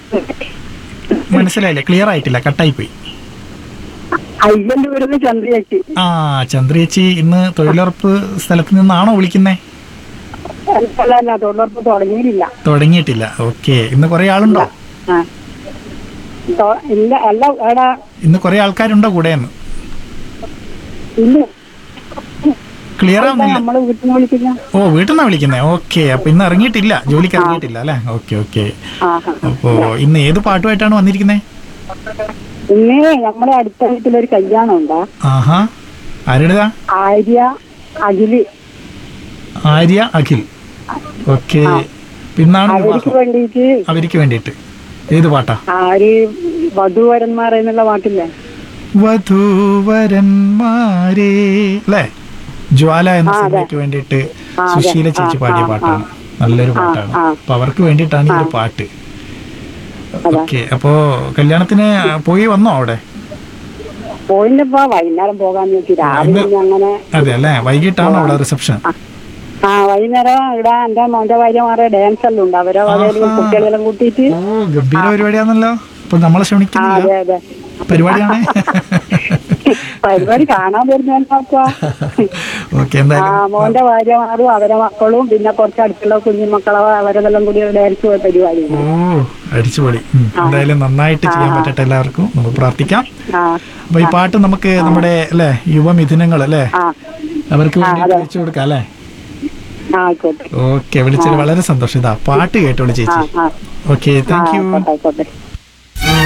മനസ്സിലായില്ല ക്ലിയർ ആയിട്ടില്ല കട്ടായി പോയി അയ്യന്റെ വീടുന്ന് ചന്ദ്രയേച്ചി ആ ചന്ദ്രേച്ചി ഇന്ന് തൊഴിലുറപ്പ് സ്ഥലത്ത് നിന്നാണോ വിളിക്കുന്നേ അല്ല തൊഴിലുറപ്പ് തുടങ്ങിയിട്ടില്ല തുടങ്ങിയിട്ടില്ല ഓക്കെ ഇന്ന് കുറെ ആളുണ്ടോ ആ തൊ- ഇല്ല അല്ല എടാ ഇന്ന് കുറെ ആൾക്കാരുണ്ടോ കൂടെ എന്ന് ഇല്ല ക്ലിയർ എന്താ ആവുന്നില്ല നമ്മള് വീട്ടിൽ നിന്ന് വിളിക്കുന്ന ഓ വീട്ടിൽ നിന്നാ വിളിക്കുന്നേ ഓക്കെ അപ്പൊ ഇന്ന് ഇറങ്ങിയിട്ടില്ല ജോലിക്ക് ഇറങ്ങിയിട്ടില്ല അല്ലേ ഓക്കെ ഓക്കെ ആ അപ്പോ ഇന്ന് ഏത് പാട്ടുമായിട്ടാണ് വന്നിരിക്കുന്നത് ഇന്ന് നമ്മുടെ അടുത്ത വീട്ടിലൊരു കല്യാണം ഉണ്ടാ ആഹാ ആരുടേതാ ആര്യ അഖില് ആര്യ അഖിൽ ഓക്കെ പിന്നാണ് അവർക്ക് വിവാഹം വേണ്ടിയിട്ട് അവർക്ക് വേണ്ടിയിട്ട് ഏത് പാട്ടാ ആര് വധുവരന്മാർ എന്നുള്ള പാട്ടില്ലേ വധൂവരന്മാരെ അല്ലേ ജ്വാല എന്ന ആ, അതെ. സിനിമയ്ക്ക് വേണ്ടിയിട്ട് ആ, അതെ. സുശീല ചേച്ചി ആ, പാടിയ ആ, പാട്ടാണ് നല്ലൊരു പാട്ടാണ് ആ. അപ്പൊ അവർക്ക് വേണ്ടിയിട്ടാണ് ഈ ഒരു പാട്ട് അതെ. ഓക്കെ അപ്പോ കല്യാണത്തിന് പോയി വന്നോ അവിടെ പോയില്ലപ്പാ വൈകുന്നേരം പോകാന്ന് വെച്ച് രാവിലെ ഇന്ന് ഇനി അങ്ങനെ അതെ അല്ലേ വൈകിട്ടാണ് അവിടെ റിസപ്ഷൻ ആ വൈകുന്നേരം ഇവിടെ എന്റെ മോന്റെ ഭാര്യമാരെ ഡാൻസ് എല്ലാം ഉണ്ട് അവരെ വകയില് ആഹാ. കുട്ടികളെല്ലാം കൂട്ടിയിട്ട് ഓ ഗംഭീര പരിപാടിയാണല്ലോ അപ്പൊ നമ്മളെ ആ ക്ഷണിക്കുന്നില്ല അതെ അതെ പരിപാടിയാണ് പരിപാടി കാണാൻ വരുന്നപ്പാ ഓക്കെ ആ എന്തായാലും മോന്റെ ഭാര്യമാരും അവരെ മക്കളും പിന്നെ കുറച്ച് അടുത്തുള്ള കുഞ്ഞുമക്കളെ അവരെല്ലാം കൂടി ഒരു ഡാൻസ് പരിപാടി ഓ അടിച്ചുപൊളി ഉം. എന്തായാലും നന്നായിട്ട് ചെയ്യാൻ പറ്റട്ടെ എല്ലാവർക്കും നമുക്ക് പ്രാർത്ഥിക്കാം ആ അപ്പൊ ഈ പാട്ട് നമുക്ക് നമ്മുടെ അല്ലെ യുവമിഥുനങ്ങൾ അല്ലെ ആ അവർക്ക് വേണ്ടി അതെ. വെച്ചു കൊടുക്കാം അല്ലെ ആ ആയിക്കോട്ടെ ഓക്കെ വിളിച്ചത് വളരെ സന്തോഷം ഇതാ പാട്ട് കേട്ടോളൂ ആ ചേച്ചി ആ ഓക്കെ ആ താങ്ക് യു ആയിക്കോട്ടെ ആയിക്കോട്ടെ